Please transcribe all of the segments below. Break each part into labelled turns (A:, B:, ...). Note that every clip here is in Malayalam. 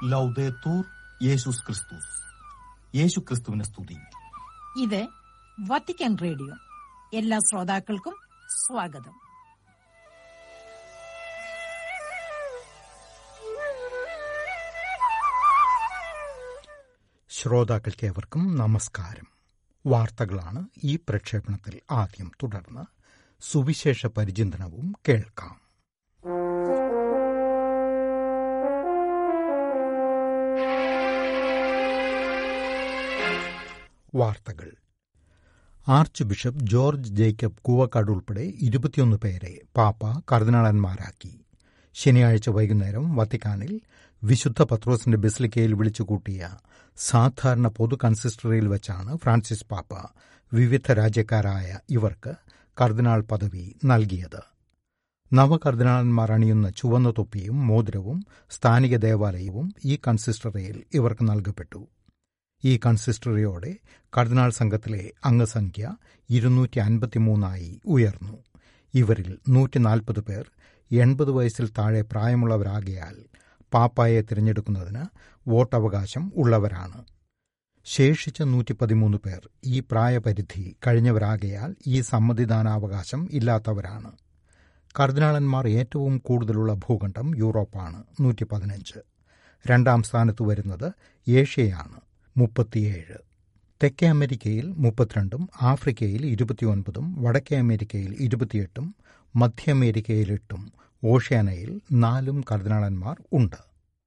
A: ലൗദേത്തൂർ യേശുസ് ക്രിസ്തുസ് യേശു ക്രിസ്തുവിനെ സ്തുതി
B: ഇത് വത്തിക്കാൻ റേഡിയോ എല്ലാ ശ്രോതാക്കൾക്കും സ്വാഗതം
C: ശ്രോതാക്കൾക്കേവർക്കും നമസ്കാരം വാർത്തകളാണ് ഈ പ്രക്ഷേപണത്തിൽ ആദ്യം തുടർന്ന് സുവിശേഷ പരിചിന്തനവും കേൾക്കാം വാർത്തകൾ archbishop George Jacob Koovakad ഉൾപ്പെടെ ഇരുപത്തിയൊന്ന് പേരെ പാപ്പ കർദിനാളന്മാരാക്കി ശനിയാഴ്ച വൈകുന്നേരം വത്തിക്കാനിൽ വിശുദ്ധ പത്രോസിന്റെ ബസിലിക്കയിൽ വിളിച്ചുകൂട്ടിയ സാധാരണ പൊതു കൺസിസ്റ്ററിയിൽ വെച്ചാണ് ഫ്രാൻസിസ് പാപ്പ വിവിധ രാജ്യക്കാരായ ഇവർക്ക് കർദിനാൾ പദവി നൽകിയത് നവകർദിനാളന്മാർ അണിയുന്ന ചുവന്ന തൊപ്പിയും മോതിരവും സ്ഥാനിക ദേവാലയവും ഈ കൺസിസ്റ്ററിയിൽ ഇവർക്ക് നൽകപ്പെട്ടു ഈ കൺസിസ്റ്ററിയോടെ കർദിനാൾ സംഘത്തിലെ അംഗസംഖ്യ ഇരുന്നൂറ്റി അൻപത്തിമൂന്നായി ഉയർന്നു ഇവരിൽ നൂറ്റിനാൽപ്പത് പേർ എൺപത് വയസ്സിൽ താഴെ പ്രായമുള്ളവരാകയാൽ പാപ്പായെ തിരഞ്ഞെടുക്കുന്നതിന് വോട്ടവകാശം ഉള്ളവരാണ് ശേഷിച്ച നൂറ്റി പതിമൂന്ന് പേർ ഈ പ്രായപരിധി കഴിഞ്ഞവരാകയാൽ ഈ സമ്മതിദാനാവകാശം ഇല്ലാത്തവരാണ് കർദിനാളന്മാർ ഏറ്റവും കൂടുതലുള്ള ഭൂഖണ്ഡം യൂറോപ്പാണ് നൂറ്റി പതിനഞ്ച് രണ്ടാം സ്ഥാനത്ത് വരുന്നത് ഏഷ്യയാണ് മുപ്പത്തിയേഴ് തെക്കേ അമേരിക്കയിൽ മുപ്പത്തിരണ്ടും ആഫ്രിക്കയിൽ ഇരുപത്തിയൊൻപതും വടക്കേ അമേരിക്കയിൽ ഇരുപത്തിയെട്ടും മധ്യ അമേരിക്കയിൽ എട്ടും ഓഷ്യാനയിൽ നാലും കർദിനാളന്മാർ ഉണ്ട്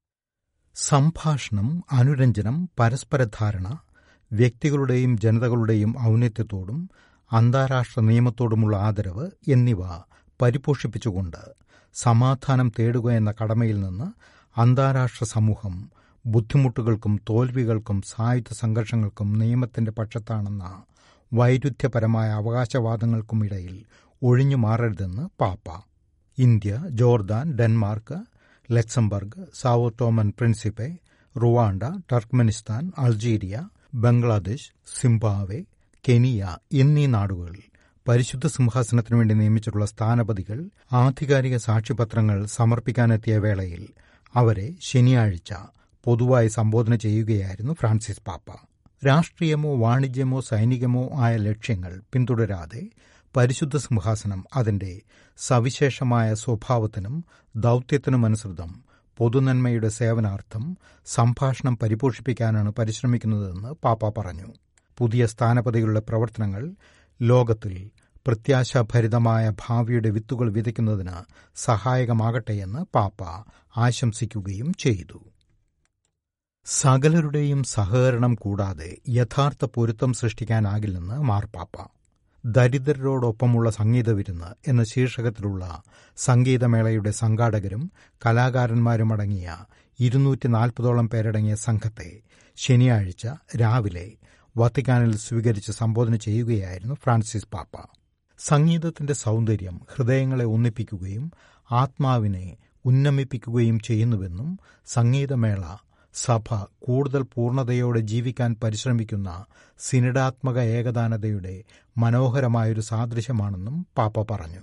C: സംഭാഷണം അനുരഞ്ജനം പരസ്പരധാരണ വ്യക്തികളുടെയും ജനതകളുടെയും ഔന്നത്യത്തോടും അന്താരാഷ്ട്ര നിയമത്തോടുമുള്ള ആദരവ് എന്നിവ പരിപോഷിപ്പിച്ചുകൊണ്ട് സമാധാനം തേടുക എന്ന കടമയിൽ നിന്ന് അന്താരാഷ്ട്ര സമൂഹം ബുദ്ധിമുട്ടുകൾക്കും തോൽവികൾക്കും സായുധ സംഘർഷങ്ങൾക്കും നിയമത്തിന്റെ പക്ഷത്താണെന്ന വൈരുദ്ധ്യപരമായ അവകാശവാദങ്ങൾക്കും ഇടയിൽ ഒഴിഞ്ഞു മാറരുതെന്ന് പാപ്പ India Jordan Denmark Luxembourg Sao Tome Principe Rwanda Turkmenistan Algeria Bangladesh Zimbabwe Kenya എന്നീ നാടുകളിൽ പരിശുദ്ധ സിംഹാസനത്തിനു വേണ്ടി നിയമിച്ചിട്ടുള്ള സ്ഥാനപതികൾ ആധികാരിക സാക്ഷ്യപത്രങ്ങൾ സമർപ്പിക്കാനെത്തിയ വേളയിൽ അവരെ ശനിയാഴ്ച പൊതുവായി സംബോധന ചെയ്യുകയായിരുന്നു ഫ്രാൻസിസ് പാപ്പ രാഷ്ട്രീയമോ വാണിജ്യമോ സൈനികമോ ആയ ലക്ഷ്യങ്ങൾ പിന്തുടരാതെ പരിശുദ്ധ സിംഹാസനം അതിന്റെ സവിശേഷമായ സ്വഭാവത്തിനും ദൗത്യത്തിനുമനുസൃതം പൊതുനന്മയുടെ സേവനാർത്ഥം സംഭാഷണം പരിപോഷിപ്പിക്കാനാണ് പരിശ്രമിക്കുന്നതെന്ന് പാപ്പ പറഞ്ഞു പുതിയ സ്ഥാനപതികളുടെ പ്രവർത്തനങ്ങൾ ലോകത്തിൽ പ്രത്യാശാഭരിതമായ ഭാവിയുടെ വിത്തുകൾ വിതയ്ക്കുന്നതിന് സഹായകമാകട്ടെയെന്ന് പാപ്പ ആശംസിക്കുകയും ചെയ്തു സകലരുടെയും സഹകരണം കൂടാതെ യഥാർത്ഥ പൊരുത്തം സൃഷ്ടിക്കാനാകില്ലെന്ന് മാർപ്പാപ്പ ദരിദ്രരോടൊപ്പമുള്ള സംഗീത വിരുന്ന് എന്ന ശീർഷകത്തിലുള്ള സംഗീതമേളയുടെ സംഘാടകരും കലാകാരന്മാരും അടങ്ങിയ ഇരുന്നൂറ്റി നാൽപ്പതോളം പേരടങ്ങിയ സംഘത്തെ ശനിയാഴ്ച രാവിലെ വത്തിക്കാനിൽ സ്വീകരിച്ച് സംബോധന ചെയ്യുകയായിരുന്നു ഫ്രാൻസിസ് പാപ്പ സംഗീതത്തിന്റെ സൗന്ദര്യം ഹൃദയങ്ങളെ ഒന്നിപ്പിക്കുകയും ആത്മാവിനെ ഉന്നമിപ്പിക്കുകയും ചെയ്യുന്നുവെന്നും സംഗീതമേള സഭ കൂടുതൽ പൂർണ്ണതയോടെ ജീവിക്കാൻ പരിശ്രമിക്കുന്ന സിനിഡാത്മക ഏകദാനതയുടെ മനോഹരമായൊരു സാദൃശ്യമാണെന്നും പാപ്പ പറഞ്ഞു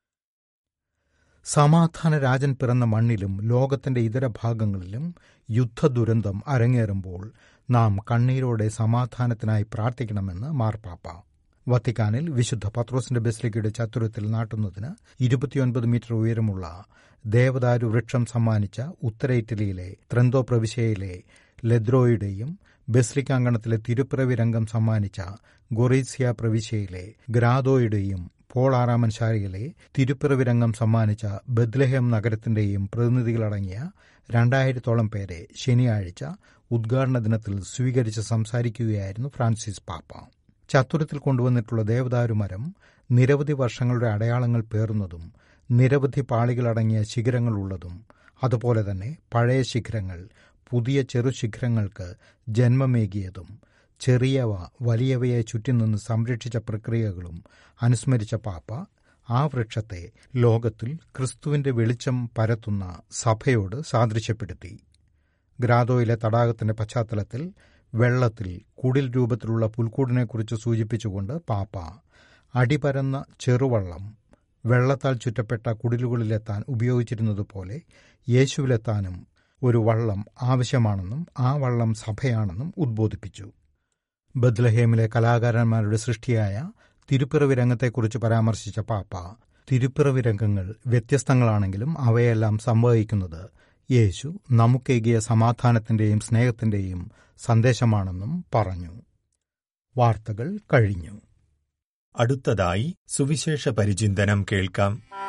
C: സമാധാന രാജൻ പിറന്ന മണ്ണിലും ലോകത്തിന്റെ ഇതര ഭാഗങ്ങളിലും യുദ്ധദുരന്തം അരങ്ങേറുമ്പോൾ നാം കണ്ണീരോടെ സമാധാനത്തിനായി പ്രാർത്ഥിക്കണമെന്ന് മാർപ്പാപ്പ വത്തിക്കാനിൽ വിശുദ്ധ പത്രോസിന്റെ ബസിലിക്കയുടെ ചത്തുരത്തിൽ നാട്ടുന്നതിന് ഇരുപത്തിയൊൻപത് മീറ്റർ ഉയരമുള്ള ദേവദാരു വൃക്ഷം സമ്മാനിച്ച ഉത്തര ഇറ്റലിയിലെ ത്രന്തോ പ്രവിശ്യയിലെ ലെദ്രോയുടെയും ബസിലിക്കാങ്കണത്തിലെ തിരുപ്പിറവി രംഗം സമ്മാനിച്ച ഗൊറീസിയ പ്രവിശ്യയിലെ ഗ്രാദോയുടെയും പോൾ ആറാമൻ ശാലയിലെ തിരുപ്പിറവി രംഗം സമ്മാനിച്ച ബദ്ലഹേം നഗരത്തിന്റെയും പ്രതിനിധികളടങ്ങിയ രണ്ടായിരത്തോളം പേരെ ശനിയാഴ്ച ഉദ്ഘാടന ദിനത്തിൽ സ്വീകരിച്ച് സംസാരിക്കുകയായിരുന്നു ഫ്രാൻസിസ് പാപ്പ ചത്തുരത്തിൽ കൊണ്ടുവന്നിട്ടുള്ള ദേവദാരു മരം നിരവധി വർഷങ്ങളുടെ അടയാളങ്ങൾ പേറുന്നതും നിരവധി പാളികളടങ്ങിയ ശിഖരങ്ങളുള്ളതും അതുപോലെ തന്നെ പഴയ ശിഖരങ്ങൾ പുതിയ ചെറു ശിഖരങ്ങൾക്ക് ജന്മമേകിയതും ചെറിയവ വലിയവയെ ചുറ്റിനിന്ന് സംരക്ഷിച്ച പ്രക്രിയകളും അനുസ്മരിച്ച പാപ്പ ആ വൃക്ഷത്തെ ലോകത്തിൽ ക്രിസ്തുവിന്റെ വെളിച്ചം പരത്തുന്ന സഭയോട് സാദൃശ്യപ്പെടുത്തി ഗ്രാദോയിലെ തടാകത്തിന്റെ പശ്ചാത്തലത്തിൽ വെള്ളത്തിൽ കുടിൽ രൂപത്തിലുള്ള പുൽക്കൂടിനെക്കുറിച്ച് സൂചിപ്പിച്ചുകൊണ്ട് പാപ്പ അടിപരന്ന ചെറുവള്ളം വെള്ളത്താൽ ചുറ്റപ്പെട്ട കുടിലുകളിലെത്താൻ ഉപയോഗിച്ചിരുന്നതുപോലെ യേശുവിലെത്താനും ഒരു വള്ളം ആവശ്യമാണെന്നും ആ വള്ളം സഭയാണെന്നും ഉദ്ബോധിപ്പിച്ചു ബദ്ലഹേമിലെ കലാകാരന്മാരുടെ സൃഷ്ടിയായ തിരുപ്പിറവി രംഗത്തെക്കുറിച്ച് പരാമർശിച്ച പാപ്പ തിരുപ്പിറവി രംഗങ്ങൾ വ്യത്യസ്തങ്ങളാണെങ്കിലും അവയെല്ലാം സംഭവിക്കുന്നത് യേശു നമുക്കേകിയ സമാധാനത്തിന്റെയും സ്നേഹത്തിന്റെയും സന്ദേശമാണെന്നും പറഞ്ഞു വാർത്തകൾ കഴിഞ്ഞു
D: അടുത്തതായി സുവിശേഷ പരിചിന്തനം കേൾക്കാം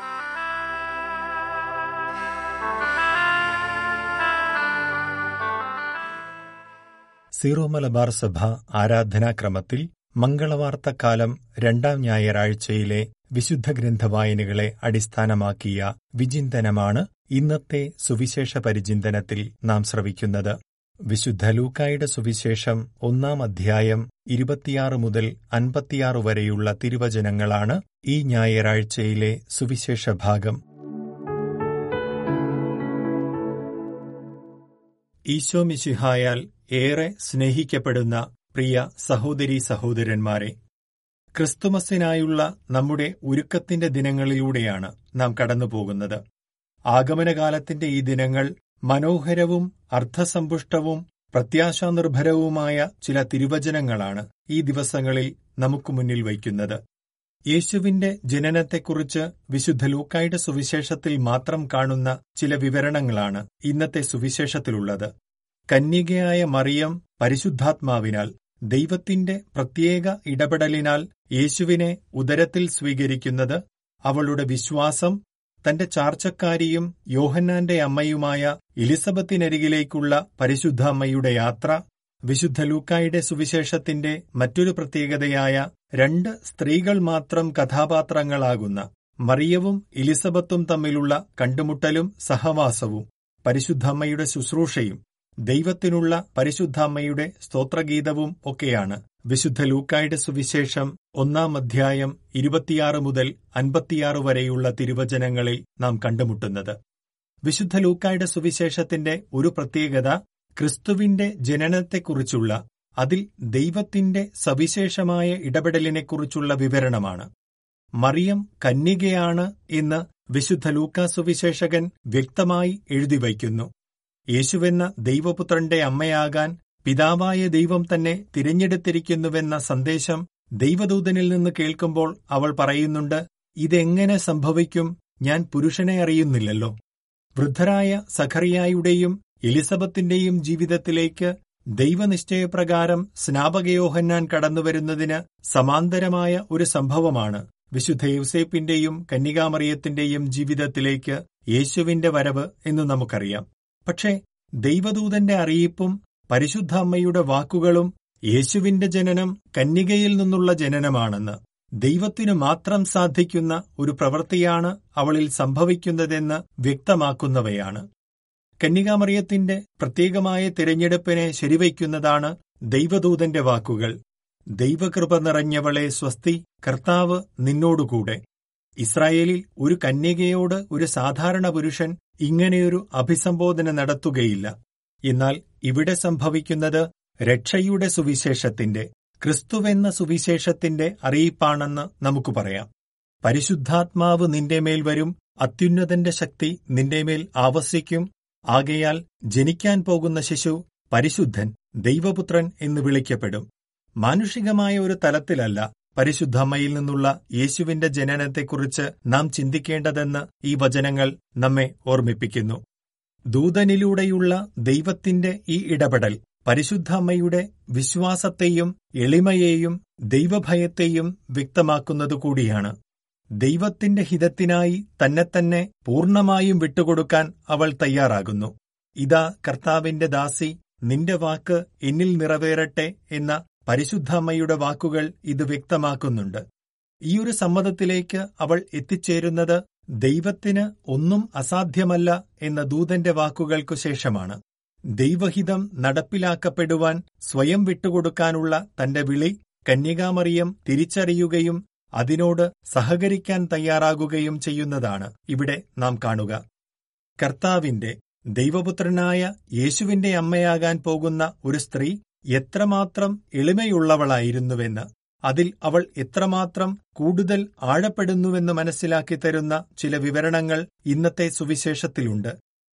D: സീറോ മലബാർ സഭ ആരാധനാക്രമത്തിൽ മംഗളവാർത്തക്കാലം രണ്ടാം ഞായറാഴ്ചയിലെ വിശുദ്ധ ഗ്രന്ഥ വായനകളെ അടിസ്ഥാനമാക്കിയ വിചിന്തനമാണ് ഇന്നത്തെ സുവിശേഷ പരിചിന്തനത്തിൽ നാം ശ്രവിക്കുന്നത് വിശുദ്ധ ലൂക്കായുടെ സുവിശേഷം ഒന്നാം അധ്യായം ഇരുപത്തിയാറ് മുതൽ അൻപത്തിയാറ് വരെയുള്ള തിരുവചനങ്ങളാണ് ഈ ഞായറാഴ്ചയിലെ സുവിശേഷ ഭാഗം ഈശോ മിശിഹായാൽ ഏറെ സ്നേഹിക്കപ്പെടുന്ന പ്രിയ സഹോദരീ സഹോദരന്മാരെ ക്രിസ്തുമസിനായുള്ള നമ്മുടെ ഒരുക്കത്തിന്റെ ദിനങ്ങളിലൂടെയാണ് നാം കടന്നുപോകുന്നത് ആഗമനകാലത്തിന്റെ ഈ ദിനങ്ങൾ മനോഹരവും അർത്ഥസമ്പുഷ്ടവും പ്രത്യാശാനിർഭരവുമായ ചില തിരുവചനങ്ങളാണ് ഈ ദിവസങ്ങളിൽ നമുക്ക് മുന്നിൽ വയ്ക്കുന്നത് യേശുവിന്റെ ജനനത്തെക്കുറിച്ച് വിശുദ്ധ ലൂക്കായുടെ സുവിശേഷത്തിൽ മാത്രം കാണുന്ന ചില വിവരണങ്ങളാണ് ഇന്നത്തെ സുവിശേഷത്തിലുള്ളത് കന്യകയായ മറിയം പരിശുദ്ധാത്മാവിനാൽ ദൈവത്തിന്റെ പ്രത്യേക ഇടപെടലിനാൽ യേശുവിനെ ഉദരത്തിൽ സ്വീകരിക്കുന്നത് അവളുടെ വിശ്വാസം തന്റെ ചാർച്ചക്കാരിയും യോഹന്നാന്റെ അമ്മയുമായ എലിസബത്തിനരികിലേക്കുള്ള പരിശുദ്ധ അമ്മയുടെ യാത്ര വിശുദ്ധ ലൂക്കായുടെ സുവിശേഷത്തിന്റെ മറ്റൊരു പ്രത്യേകതയായ രണ്ട് സ്ത്രീകൾ മാത്രം കഥാപാത്രങ്ങളാകുന്ന മറിയവും എലിസബത്തും തമ്മിലുള്ള കണ്ടുമുട്ടലും സഹവാസവും പരിശുദ്ധമ്മയുടെ ശുശ്രൂഷയും ദൈവത്തിനുള്ള പരിശുദ്ധാമ്മയുടെ സ്തോത്രഗീതവും ഒക്കെയാണ് വിശുദ്ധ ലൂക്കായുടെ സുവിശേഷം ഒന്നാം അധ്യായം ഇരുപത്തിയാറ് മുതൽ അൻപത്തിയാറ് വരെയുള്ള തിരുവചനങ്ങളിൽ നാം കണ്ടുമുട്ടുന്നത് വിശുദ്ധ ലൂക്കായുടെ സുവിശേഷത്തിന്റെ ഒരു പ്രത്യേകത ക്രിസ്തുവിന്റെ ജനനത്തെക്കുറിച്ചുള്ള അതിൽ ദൈവത്തിന്റെ സവിശേഷമായ ഇടപെടലിനെക്കുറിച്ചുള്ള വിവരണമാണ് മറിയം കന്യകയാണ് എന്ന് വിശുദ്ധ ലൂക്കാ സുവിശേഷകൻ വ്യക്തമായി എഴുതി വയ്ക്കുന്നു യേശുവെന്ന ദൈവപുത്രന്റെ അമ്മയാകാൻ പിതാവായ ദൈവം തന്നെ തിരഞ്ഞെടുത്തിരിക്കുന്നുവെന്ന സന്ദേശം ദൈവദൂതനിൽ നിന്ന് കേൾക്കുമ്പോൾ അവൾ പറയുന്നുണ്ട് ഇതെങ്ങനെ സംഭവിക്കും ഞാൻ പുരുഷനെ അറിയുന്നില്ലല്ലോ വൃദ്ധരായ സഖറിയായുടെയും എലിസബത്തിന്റെയും ജീവിതത്തിലേക്ക് ദൈവനിശ്ചയപ്രകാരം സ്നാപകയോഹന്നാൻ കടന്നുവരുന്നതിന് സമാന്തരമായ ഒരു സംഭവമാണ് വിശുദ്ധ യൂസേപ്പിന്റെയും കന്യകാമറിയത്തിന്റെയും ജീവിതത്തിലേക്ക് യേശുവിന്റെ വരവ് എന്ന് നമുക്കറിയാം പക്ഷേ ദൈവദൂതന്റെ അറിയിപ്പും പരിശുദ്ധ അമ്മയുടെ വാക്കുകളും യേശുവിന്റെ ജനനം കന്യകയിൽ നിന്നുള്ള ജനനമാണെന്ന് ദൈവത്തിനു മാത്രം സാധിക്കുന്ന ഒരു പ്രവൃത്തിയാണ് അവളിൽ സംഭവിക്കുന്നതെന്ന് വ്യക്തമാക്കുന്നവയാണ് കന്യകാമറിയത്തിന്റെ പ്രത്യേകമായ തിരഞ്ഞെടുപ്പിനെ ശരിവയ്ക്കുന്നതാണ് ദൈവദൂതന്റെ വാക്കുകൾ ദൈവകൃപ നിറഞ്ഞവളെ സ്വസ്തി കർത്താവ് നിന്നോടുകൂടെ ഇസ്രായേലിൽ ഒരു കന്യകയോട് ഒരു സാധാരണ പുരുഷൻ ഇങ്ങനെയൊരു അഭിസംബോധന നടത്തുകയില്ല എന്നാൽ ഇവിടെ സംഭവിക്കുന്നത് രക്ഷയുടെ സുവിശേഷത്തിന്റെ ക്രിസ്തുവെന്ന സുവിശേഷത്തിന്റെ അറിയിപ്പാണെന്ന് നമുക്ക് പറയാം പരിശുദ്ധാത്മാവ് നിന്റെ മേൽ വരും അത്യുന്നതന്റെ ശക്തി നിന്റെ മേൽ ആവസിക്കും ആകയാൽ ജനിക്കാൻ പോകുന്ന ശിശു പരിശുദ്ധൻ ദൈവപുത്രൻ എന്ന് വിളിക്കപ്പെടും മാനുഷികമായ ഒരു തലത്തിലല്ല പരിശുദ്ധമ്മയിൽ നിന്നുള്ള യേശുവിന്റെ ജനനത്തെക്കുറിച്ച് നാം ചിന്തിക്കേണ്ടതെന്ന് ഈ വചനങ്ങൾ നമ്മെ ഓർമ്മിപ്പിക്കുന്നു ദൂതനിലൂടെയുള്ള ദൈവത്തിന്റെ ഈ ഇടപെടൽ പരിശുദ്ധമ്മയുടെ വിശ്വാസത്തെയും എളിമയെയും ദൈവഭയത്തെയും വ്യക്തമാക്കുന്നതുകൂടിയാണ് ദൈവത്തിന്റെ ഹിതത്തിനായി തന്നെത്തന്നെ പൂർണ്ണമായും വിട്ടുകൊടുക്കാൻ അവൾ തയ്യാറാകുന്നു ഇതാ കർത്താവിന്റെ ദാസി നിന്റെ വാക്ക് എന്നിൽ നിറവേറട്ടെ എന്ന പരിശുദ്ധമ്മയുടെ വാക്കുകൾ ഇത് വ്യക്തമാക്കുന്നുണ്ട് ഈയൊരു സമ്മതത്തിലേക്ക് അവൾ എത്തിച്ചേരുന്നത് ദൈവത്തിന് ഒന്നും അസാധ്യമല്ല എന്ന ദൂതന്റെ വാക്കുകൾക്കു ശേഷമാണ് ദൈവഹിതം നടപ്പിലാക്കപ്പെടുവാൻ സ്വയം വിട്ടുകൊടുക്കാനുള്ള തന്റെ വിളി കന്യകാമറിയം തിരിച്ചറിയുകയും അതിനോട് സഹകരിക്കാൻ തയ്യാറാകുകയും ചെയ്യുന്നതാണ് ഇവിടെ നാം കാണുക കർത്താവിന്റെ ദൈവപുത്രനായ യേശുവിന്റെ അമ്മയാകാൻ പോകുന്ന ഒരു സ്ത്രീ എത്രമാത്രം എളിമയുള്ളവളായിരുന്നുവെന്ന് അതിൽ അവൾ എത്രമാത്രം കൂടുതൽ ആഴപ്പെടുന്നുവെന്ന് മനസ്സിലാക്കി തരുന്ന ചില വിവരണങ്ങൾ ഇന്നത്തെ സുവിശേഷത്തിലുണ്ട്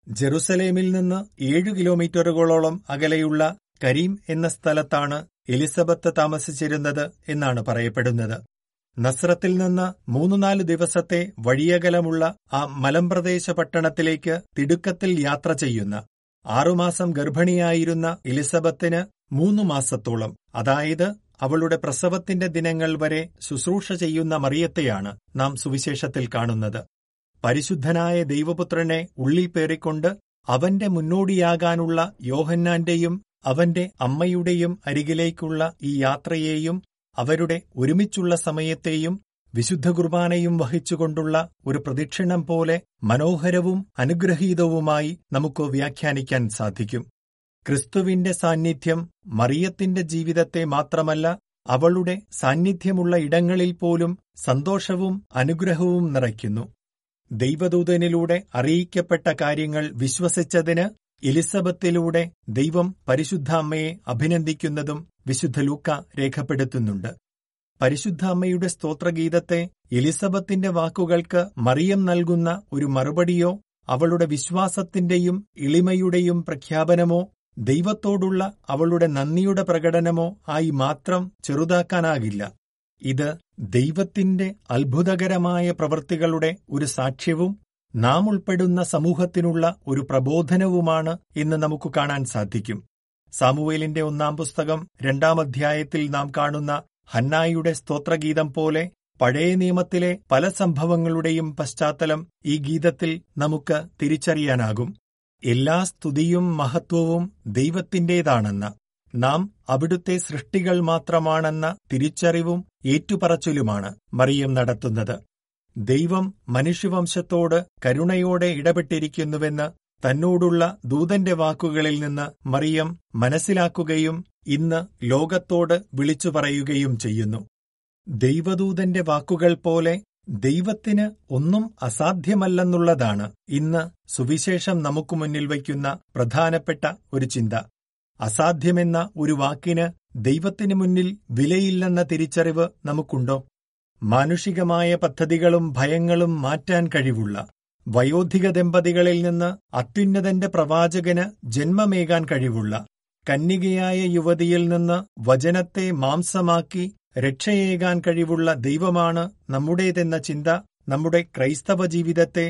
D: ജെറുസലേമിൽ നിന്ന് ഏഴു കിലോമീറ്ററുകളോളം അകലെയുള്ള കരീം എന്ന സ്ഥലത്താണ് എലിസബത്ത് താമസിച്ചിരുന്നത് എന്നാണ് പറയപ്പെടുന്നത് നസ്രത്തിൽ നിന്ന് മൂന്നു നാല് ദിവസത്തെ വഴിയകലമുള്ള ആ മലമ്പ്രദേശ പട്ടണത്തിലേക്ക് തിടുക്കത്തിൽ യാത്ര ചെയ്യുന്ന ആറുമാസം ഗർഭിണിയായിരുന്ന എലിസബത്തിന് മൂന്നു മാസത്തോളം അതായത് അവളുടെ പ്രസവത്തിന്റെ ദിനങ്ങൾ വരെ ശുശ്രൂഷ ചെയ്യുന്ന മറിയത്തെയാണ് നാം സുവിശേഷത്തിൽ കാണുന്നത് പരിശുദ്ധനായ ദൈവപുത്രനെ ഉള്ളിൽ പേറിക്കൊണ്ട് അവന്റെ മുന്നോടിയാകാനുള്ള യോഹന്നാന്റെയും അവന്റെ അമ്മയുടെയും അരികിലേക്കുള്ള ഈ യാത്രയെയും അവരുടെ ഒരുമിച്ചുള്ള സമയത്തെയും വിശുദ്ധ കുർബാനയും വഹിച്ചുകൊണ്ടുള്ള ഒരു പ്രദക്ഷിണം പോലെ മനോഹരവും അനുഗ്രഹീതവുമായി നമുക്ക് വ്യാഖ്യാനിക്കാൻ സാധിക്കും ക്രിസ്തുവിന്റെ സാന്നിധ്യം മറിയത്തിന്റെ ജീവിതത്തെ മാത്രമല്ല അവളുടെ സാന്നിധ്യമുള്ള ഇടങ്ങളിൽ പോലും സന്തോഷവും അനുഗ്രഹവും നിറയ്ക്കുന്നു ദൈവദൂതനിലൂടെ അറിയിക്കപ്പെട്ട കാര്യങ്ങൾ വിശ്വസിച്ചതിന് എലിസബത്തിലൂടെ ദൈവം പരിശുദ്ധ അമ്മയെ അഭിനന്ദിക്കുന്നതും വിശുദ്ധ ലൂക്ക രേഖപ്പെടുത്തുന്നുണ്ട് പരിശുദ്ധ അമ്മയുടെ സ്തോത്രഗീതത്തെ എലിസബത്തിന്റെ വാക്കുകൾക്ക് മറിയം നൽകുന്ന ഒരു മറുപടിയോ അവളുടെ വിശ്വാസത്തിന്റെയും എളിമയുടെയും പ്രഖ്യാപനമോ ദൈവത്തോടുള്ള അവളുടെ നന്ദിയുടെ പ്രകടനമോ ആയി മാത്രം ചെറുതാക്കാനാകില്ല ഇത് ദൈവത്തിന്റെ അത്ഭുതകരമായ പ്രവൃത്തികളുടെ ഒരു സാക്ഷ്യവും നാം ഉൾപ്പെടുന്ന സമൂഹത്തിനുള്ള ഒരു പ്രബോധനവുമാണ് എന്ന് നമുക്ക് കാണാൻ സാധിക്കും സാമുവേലിന്റെ ഒന്നാം പുസ്തകം രണ്ടാം അധ്യായത്തിൽ നാം കാണുന്ന ഹന്നായുടെ സ്തോത്രഗീതം പോലെ പഴയ നിയമത്തിലെ പല സംഭവങ്ങളുടെയും പശ്ചാത്തലം ഈ ഗീതത്തിൽ നമുക്ക് തിരിച്ചറിയാനാകും എല്ലാ സ്തുതിയും മഹത്വവും ദൈവത്തിന്റേതാണെന്ന് നാം അവിടുത്തെ സൃഷ്ടികൾ മാത്രമാണെന്ന തിരിച്ചറിവും ഏറ്റുപറച്ചിലുമാണ് മറിയം നടത്തുന്നത് ദൈവം മനുഷ്യവംശത്തോട് കരുണയോടെ ഇടപെട്ടിരിക്കുന്നുവെന്ന് തന്നോടുള്ള ദൂതന്റെ വാക്കുകളിൽ നിന്ന് മറിയം മനസ്സിലാക്കുകയും ഇന്ന് ലോകത്തോട് വിളിച്ചു പറയുകയും ചെയ്യുന്നു ദൈവദൂതന്റെ വാക്കുകൾ പോലെ ദൈവത്തിന് ഒന്നും അസാധ്യമല്ലെന്നുള്ളതാണ് ഇന്ന് സുവിശേഷം നമുക്ക് മുന്നിൽ വയ്ക്കുന്ന പ്രധാനപ്പെട്ട ഒരു ചിന്ത അസാധ്യമെന്ന ഒരു വാക്കിന് ദൈവത്തിന് മുന്നിൽ വിലയില്ലെന്ന തിരിച്ചറിവ് നമുക്കുണ്ടോ മാനുഷികമായ പദ്ധതികളും ഭയങ്ങളും മാറ്റാൻ കഴിവുള്ള വയോധിക ദമ്പതികളിൽ നിന്ന് അത്യുന്നതന്റെ പ്രവാചകന് ജന്മമേകാൻ കഴിവുള്ള കന്യകയായ യുവതിയിൽ നിന്ന് വചനത്തെ മാംസമാക്കി രക്ഷയേകാൻ കഴിവുള്ള ദൈവമാണ് നമ്മുടേതെന്ന ചിന്ത നമ്മുടെ ക്രൈസ്തവ ജീവിതത്തെ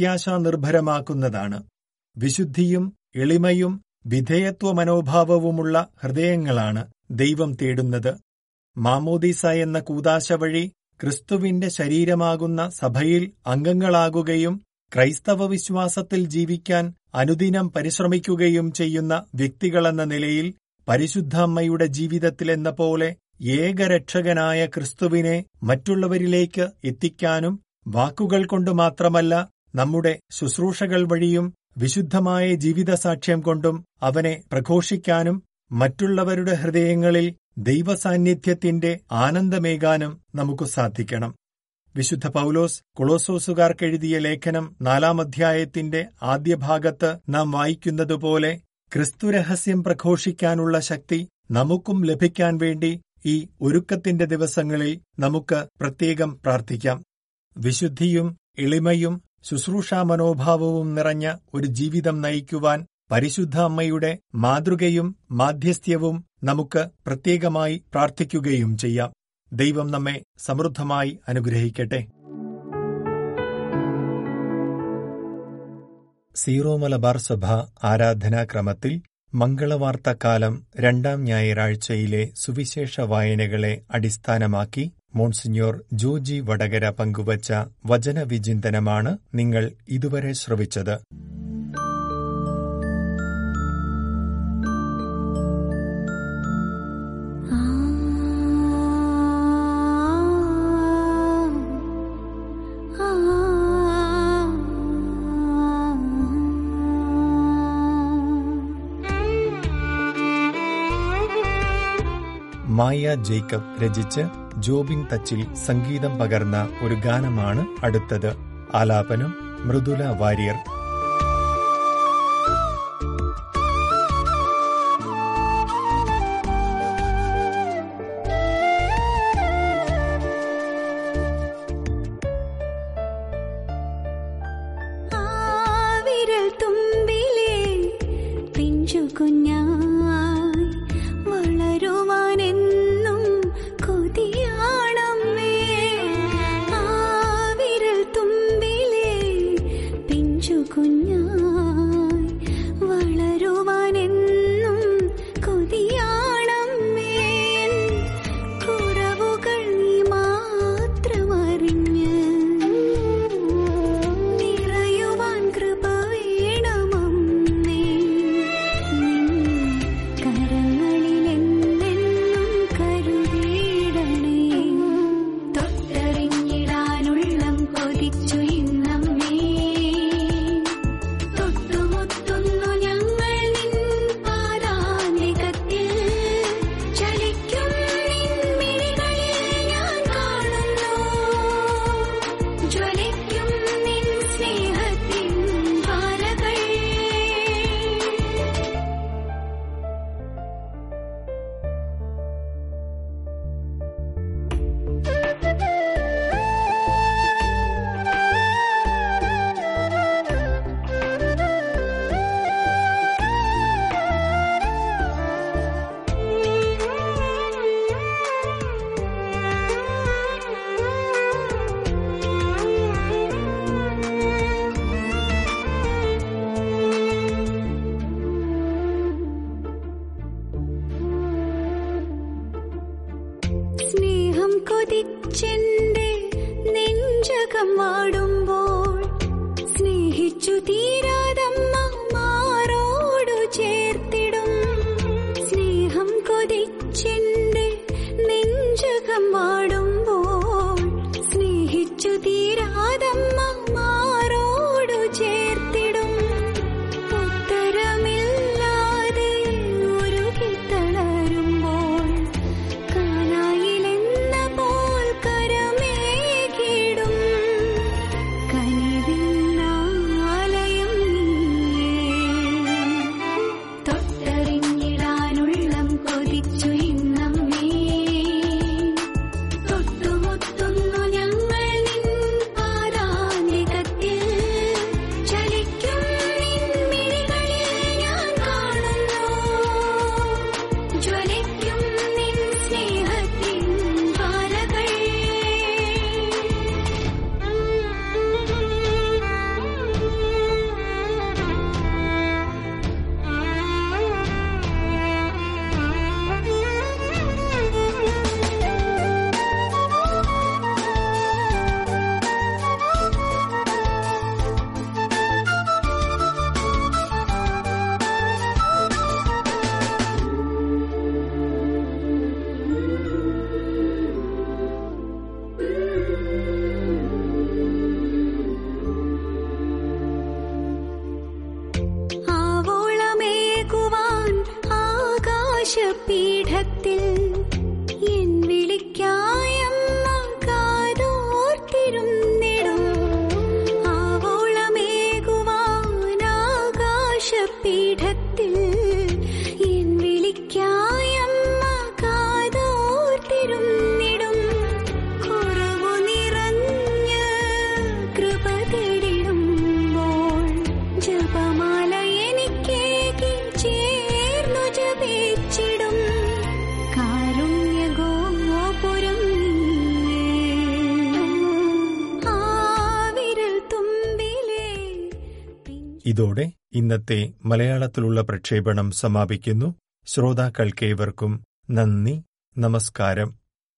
D: പ്രത്യാശാനിർഭരമാക്കുന്നതാണ് വിശുദ്ധിയും എളിമയും വിധേയത്വ മനോഭാവവുമുള്ള ഹൃദയങ്ങളാണ് ദൈവം തേടുന്നത് മാമോദീസ എന്ന കൂതാശ വഴി ക്രിസ്തുവിന്റെ ശരീരമാകുന്ന സഭയിൽ അംഗങ്ങളാകുകയും ക്രൈസ്തവ വിശ്വാസത്തിൽ ജീവിക്കാൻ അനുദിനം പരിശ്രമിക്കുകയും ചെയ്യുന്ന വ്യക്തികളെന്ന നിലയിൽ പരിശുദ്ധ അമ്മയുടെ ജീവിതത്തിലെന്ന പോലെ ഏകരക്ഷകനായ ക്രിസ്തുവിനെ മറ്റുള്ളവരിലേക്ക് എത്തിക്കാനും വാക്കുകൾ കൊണ്ട് മാത്രമല്ല നമ്മുടെ ശുശ്രൂഷകൾ വഴിയും വിശുദ്ധമായ ജീവിതസാക്ഷ്യം കൊണ്ടും അവനെ പ്രഘോഷിക്കാനും മറ്റുള്ളവരുടെ ഹൃദയങ്ങളിൽ ദൈവസാന്നിധ്യത്തിന്റെ ആനന്ദമേകാനും നമുക്ക് സാധിക്കണം വിശുദ്ധ പൗലോസ് കൊളോസോസുകാർക്കെഴുതിയ ലേഖനം നാലാം അധ്യായത്തിന്റെ ആദ്യ ഭാഗത്ത് നാം വായിക്കുന്നതുപോലെ ക്രിസ്തുരഹസ്യം പ്രഘോഷിക്കാനുള്ള ശക്തി നമുക്കും ലഭിക്കാൻ വേണ്ടി ഈ ഒരുക്കത്തിന്റെ ദിവസങ്ങളിൽ നമുക്ക് പ്രത്യേകം പ്രാർത്ഥിക്കാം വിശുദ്ധിയും എളിമയും ശുശ്രൂഷാ മനോഭാവവും നിറഞ്ഞ ഒരു ജീവിതം നയിക്കുവാൻ പരിശുദ്ധ അമ്മയുടെ മാതൃകയും മാധ്യസ്ഥ്യവും നമുക്ക് പ്രത്യേകമായി പ്രാർത്ഥിക്കുകയും ചെയ്യാം ദൈവം നമ്മെ സമൃദ്ധമായി അനുഗ്രഹിക്കട്ടെ സീറോ മലബാർ സഭ ആരാധനാക്രമത്തിൽ മംഗളവാർത്തക്കാലം രണ്ടാം ഞായറാഴ്ചയിലെ സുവിശേഷ വായനകളെ അടിസ്ഥാനമാക്കി മോൺസിഞ്ഞോർ ജോജി വടകര പങ്കുവച്ച വചനവിചിന്തനമാണ് നിങ്ങൾ ഇതുവരെ ശ്രവിച്ചത് മായ ജേക്കബ് രചിച്ച് ജോബിൻ തച്ചിൽ സംഗീതം പകർന്ന ഒരു ഗാനമാണ് അടുത്തത് ആലാപനം മൃദുല വാര്യർ
E: ആവിരൽ തുമ്പ കൊതിച്ചെന്റെ നെഞ്ചകം വാടുമ്പോൾ സ്നേഹിച്ചു തീരാതമ്മ മാറോടു ചേർത്തിടും സ്നേഹം കൊതിച്ചെന്റെ നെഞ്ചകം വാടുമ്പോൾ സ്നേഹിച്ചു തീരാതമ്മ മാറോടു ചേർത്തിടും ഉത്തരമില്ലാതെ ഉരുകിത്തളരുമ്പോൾ കാനായിലെന്ന പോൽ കരമേകിടും കനിവിന്നാലയം നീയേ തൊട്ടറിഞ്ഞിടാനുള്ളം കൊതിച്ചു ഇന്നമ്മേ തൊട്ടുമുത്തുന്നു ഞങ്ങൾ നിൻ പാദാന്തികത്തിൽ ചലിക്കും നിൻ മിഴികളിൽ ഞാൻ കാണുന്നു ജ്വലിക്കും നിൻ സ്നേഹത്തിൻ ആവോളമേകുവാൻ ആകാശപീഠത്തിൽ എൻ വിളിക്കായമ്മ കാതോർത്തിരുന്നിടും ആവോളമേകുവാൻ ആകാശപീഠത്തിൽ എൻ വിളിക്കായമ്മ കാതോർത്തിരുന്നിടും കുറവു നിറഞ്ഞ് കൃപ തേടിടുമ്പോൾ ജപമാല എനിക്കേകി ചേർന്നു ജപിച്ചിടും കാരുണ്യഗോപുരം നീയേ. ആവിരൽ തുമ്പിലേ പിഞ്ചു
D: ഇതോടെ ഇന്നത്തെ മലയാളത്തിലുള്ള പ്രക്ഷേപണം സമാപിക്കുന്നു ശ്രോതാക്കൾക്കേവർക്കും നന്ദി നമസ്കാരം